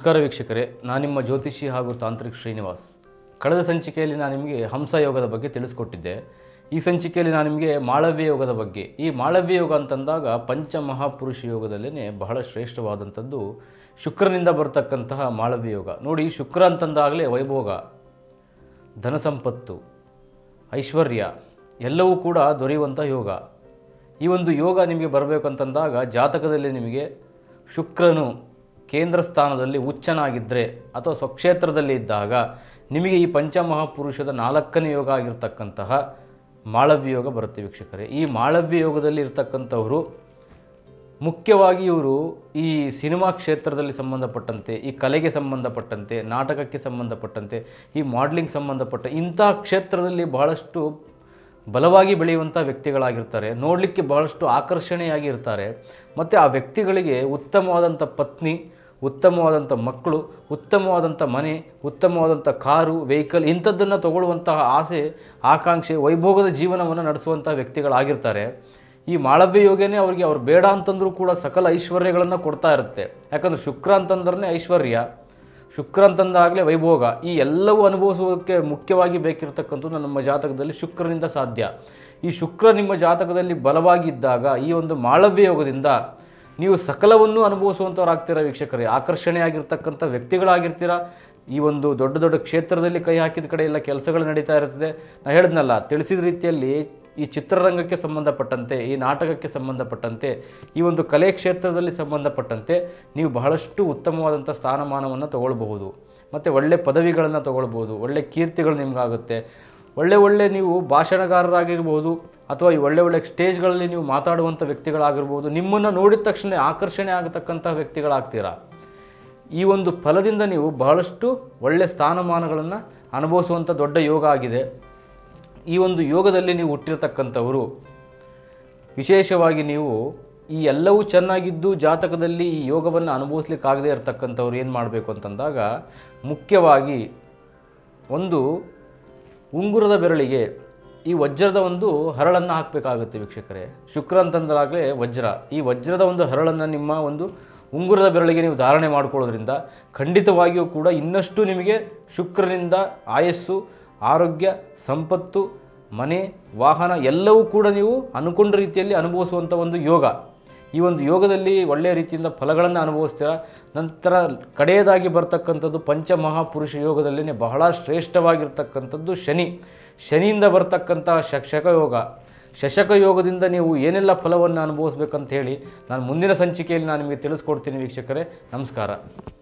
ನಮಸ್ಕಾರ ವೀಕ್ಷಕರೇ ನಾನು ನಿಮ್ಮ ಜ್ಯೋತಿಷಿ ಹಾಗೂ ತಾಂತ್ರಿಕ್ ಶ್ರೀನಿವಾಸ್ ಕಳೆದ ಸಂಚಿಕೆಯಲ್ಲಿ ನಾನು ನಿಮಗೆ ಹಂಸ ಯೋಗದ ಬಗ್ಗೆ ತಿಳಿಸ್ಕೊಟ್ಟಿದ್ದೆ ಈ ಸಂಚಿಕೆಯಲ್ಲಿ ನಾನು ನಿಮಗೆ ಮಾಳವ್ಯ ಯೋಗದ ಬಗ್ಗೆ ಈ ಮಾಳವ್ಯ ಯೋಗ ಅಂತಂದಾಗ ಪಂಚಮಹಾಪುರುಷ ಯೋಗದಲ್ಲೇ ಬಹಳ ಶ್ರೇಷ್ಠವಾದಂಥದ್ದು ಶುಕ್ರನಿಂದ ಬರ್ತಕ್ಕಂತಹ ಮಾಳವ್ಯ ಯೋಗ ನೋಡಿ ಶುಕ್ರ ಅಂತಂದಾಗಲೇ ವೈಭೋಗ ಧನ ಸಂಪತ್ತು ಐಶ್ವರ್ಯ ಎಲ್ಲವೂ ಕೂಡ ದೊರೆಯುವಂಥ ಯೋಗ ಈ ಒಂದು ಯೋಗ ನಿಮಗೆ ಬರಬೇಕಂತಂದಾಗ ಜಾತಕದಲ್ಲಿ ನಿಮಗೆ ಶುಕ್ರನು ಕೇಂದ್ರ ಸ್ಥಾನದಲ್ಲಿ ಉಚ್ಚನಾಗಿದ್ದರೆ ಅಥವಾ ಸ್ವಕ್ಷೇತ್ರದಲ್ಲಿ ಇದ್ದಾಗ ನಿಮಗೆ ಈ ಪಂಚಮಹಾಪುರುಷದ ನಾಲ್ಕನೇ ಯೋಗ ಆಗಿರ್ತಕ್ಕಂತಹ ಮಾಳವ್ಯ ಯೋಗ ಬರುತ್ತೆ ವೀಕ್ಷಕರೇ ಈ ಮಾಳವ್ಯ ಯೋಗದಲ್ಲಿ ಇರ್ತಕ್ಕಂಥವರು ಮುಖ್ಯವಾಗಿ ಇವರು ಈ ಸಿನಿಮಾ ಕ್ಷೇತ್ರದಲ್ಲಿ ಸಂಬಂಧಪಟ್ಟಂತೆ ಈ ಕಲೆಗೆ ಸಂಬಂಧಪಟ್ಟಂತೆ ನಾಟಕಕ್ಕೆ ಸಂಬಂಧಪಟ್ಟಂತೆ ಈ ಮಾಡ್ಲಿಂಗ್ ಸಂಬಂಧಪಟ್ಟ ಇಂಥ ಕ್ಷೇತ್ರದಲ್ಲಿ ಬಹಳಷ್ಟು ಬಲವಾಗಿ ಬೆಳೆಯುವಂಥ ವ್ಯಕ್ತಿಗಳಾಗಿರ್ತಾರೆ ನೋಡಲಿಕ್ಕೆ ಬಹಳಷ್ಟು ಆಕರ್ಷಣೆಯಾಗಿ ಇರ್ತಾರೆ ಮತ್ತು ಆ ವ್ಯಕ್ತಿಗಳಿಗೆ ಉತ್ತಮವಾದಂಥ ಪತ್ನಿ ಉತ್ತಮವಾದಂಥ ಮಕ್ಕಳು ಉತ್ತಮವಾದಂಥ ಮನೆ ಉತ್ತಮವಾದಂಥ ಕಾರು ವೆಹಿಕಲ್ ಇಂಥದ್ದನ್ನು ತಗೊಳ್ಳುವಂತಹ ಆಸೆ ಆಕಾಂಕ್ಷೆ ವೈಭೋಗದ ಜೀವನವನ್ನು ನಡೆಸುವಂಥ ವ್ಯಕ್ತಿಗಳಾಗಿರ್ತಾರೆ ಈ ಮಾಳವ್ಯ ಯೋಗನೇ ಅವರಿಗೆ ಅವ್ರು ಬೇಡ ಅಂತಂದ್ರೂ ಕೂಡ ಸಕಲ ಐಶ್ವರ್ಯಗಳನ್ನು ಕೊಡ್ತಾ ಇರುತ್ತೆ ಯಾಕಂದರೆ ಶುಕ್ರ ಅಂತಂದ್ರೆ ಐಶ್ವರ್ಯ ಶುಕ್ರ ಅಂತಂದಾಗಲೇ ವೈಭೋಗ ಈ ಎಲ್ಲವೂ ಅನುಭವಿಸೋದಕ್ಕೆ ಮುಖ್ಯವಾಗಿ ಬೇಕಿರತಕ್ಕಂಥದ್ದು ನಮ್ಮ ಜಾತಕದಲ್ಲಿ ಶುಕ್ರನಿಂದ ಸಾಧ್ಯ ಈ ಶುಕ್ರ ನಿಮ್ಮ ಜಾತಕದಲ್ಲಿ ಬಲವಾಗಿದ್ದಾಗ ಈ ಒಂದು ಮಾಳವ್ಯ ಯೋಗದಿಂದ ನೀವು ಸಕಲವನ್ನು ಅನುಭವಿಸುವಂಥವ್ರಾಗ್ತೀರಾ ವೀಕ್ಷಕರೇ ಆಕರ್ಷಣೆಯಾಗಿರ್ತಕ್ಕಂಥ ವ್ಯಕ್ತಿಗಳಾಗಿರ್ತೀರಾ ಈ ಒಂದು ದೊಡ್ಡ ದೊಡ್ಡ ಕ್ಷೇತ್ರದಲ್ಲಿ ಕೈ ಹಾಕಿದ ಕಡೆ ಎಲ್ಲ ಕೆಲಸಗಳು ನಡೀತಾ ಇರ್ತದೆ ನಾನು ಹೇಳಿದ್ನಲ್ಲ ತಿಳಿಸಿದ ರೀತಿಯಲ್ಲಿ ಈ ಚಿತ್ರರಂಗಕ್ಕೆ ಸಂಬಂಧಪಟ್ಟಂತೆ ಈ ನಾಟಕಕ್ಕೆ ಸಂಬಂಧಪಟ್ಟಂತೆ ಈ ಒಂದು ಕಲೆ ಕ್ಷೇತ್ರದಲ್ಲಿ ಸಂಬಂಧಪಟ್ಟಂತೆ ನೀವು ಬಹಳಷ್ಟು ಉತ್ತಮವಾದಂಥ ಸ್ಥಾನಮಾನವನ್ನು ತಗೊಳ್ಬಹುದು ಮತ್ತು ಒಳ್ಳೆ ಪದವಿಗಳನ್ನು ತಗೊಳ್ಬೋದು ಒಳ್ಳೆ ಕೀರ್ತಿಗಳು ನಿಮಗಾಗುತ್ತೆ ಒಳ್ಳೆ ಒಳ್ಳೆ ನೀವು ಭಾಷಣಗಾರರಾಗಿರ್ಬೋದು ಅಥವಾ ಈ ಒಳ್ಳೆ ಒಳ್ಳೆ ಸ್ಟೇಜ್ಗಳಲ್ಲಿ ನೀವು ಮಾತಾಡುವಂಥ ವ್ಯಕ್ತಿಗಳಾಗಿರ್ಬೋದು ನಿಮ್ಮನ್ನು ನೋಡಿದ ತಕ್ಷಣ ಆಕರ್ಷಣೆ ಆಗತಕ್ಕಂಥ ವ್ಯಕ್ತಿಗಳಾಗ್ತೀರಾ ಈ ಒಂದು ಫಲದಿಂದ ನೀವು ಬಹಳಷ್ಟು ಒಳ್ಳೆ ಸ್ಥಾನಮಾನಗಳನ್ನು ಅನುಭವಿಸುವಂಥ ದೊಡ್ಡ ಯೋಗ ಆಗಿದೆ ಈ ಒಂದು ಯೋಗದಲ್ಲಿ ನೀವು ಹುಟ್ಟಿರ್ತಕ್ಕಂಥವರು ವಿಶೇಷವಾಗಿ ನೀವು ಈ ಎಲ್ಲವೂ ಚೆನ್ನಾಗಿದ್ದು ಜಾತಕದಲ್ಲಿ ಈ ಯೋಗವನ್ನು ಅನುಭವಿಸ್ಲಿಕ್ಕಾಗದೇ ಇರತಕ್ಕಂಥವ್ರು ಏನು ಮಾಡಬೇಕು ಅಂತಂದಾಗ ಮುಖ್ಯವಾಗಿ ಒಂದು ಉಂಗುರದ ಬೆರಳಿಗೆ ಈ ವಜ್ರದ ಒಂದು ಹರಳನ್ನು ಹಾಕಬೇಕಾಗುತ್ತೆ ವೀಕ್ಷಕರೇ ಶುಕ್ರ ಅಂತಂದಾಗಲೇ ವಜ್ರ ಈ ವಜ್ರದ ಒಂದು ಹರಳನ್ನು ನಿಮ್ಮ ಒಂದು ಉಂಗುರದ ಬೆರಳಿಗೆ ನೀವು ಧಾರಣೆ ಮಾಡ್ಕೊಳ್ಳೋದ್ರಿಂದ ಖಂಡಿತವಾಗಿಯೂ ಕೂಡ ಇನ್ನಷ್ಟು ನಿಮಗೆ ಶುಕ್ರನಿಂದ ಆಯಸ್ಸು ಆರೋಗ್ಯ ಸಂಪತ್ತು ಮನೆ ವಾಹನ ಎಲ್ಲವೂ ಕೂಡ ನೀವು ಅನ್ಕೊಂಡ ರೀತಿಯಲ್ಲಿ ಅನುಭವಿಸುವಂಥ ಒಂದು ಯೋಗ ಈ ಒಂದು ಯೋಗದಲ್ಲಿ ಒಳ್ಳೆಯ ರೀತಿಯಿಂದ ಫಲಗಳನ್ನು ಅನುಭವಿಸ್ತೀರ ನಂತರ ಕಡೆಯದಾಗಿ ಬರ್ತಕ್ಕಂಥದ್ದು ಪಂಚಮಹಾಪುರುಷ ಯೋಗದಲ್ಲೇ ಬಹಳ ಶ್ರೇಷ್ಠವಾಗಿರ್ತಕ್ಕಂಥದ್ದು ಶನಿ ಶನಿಯಿಂದ ಬರ್ತಕ್ಕಂಥ ಶಶಕ ಯೋಗ ಶಶಕ ಯೋಗದಿಂದ ನೀವು ಏನೆಲ್ಲ ಫಲವನ್ನು ಅನುಭವಿಸ್ಬೇಕಂತ ಹೇಳಿ ನಾನು ಮುಂದಿನ ಸಂಚಿಕೆಯಲ್ಲಿ ನಾನು ನಿಮಗೆ ತಿಳಿಸ್ಕೊಡ್ತೀನಿ ವೀಕ್ಷಕರೇ ನಮಸ್ಕಾರ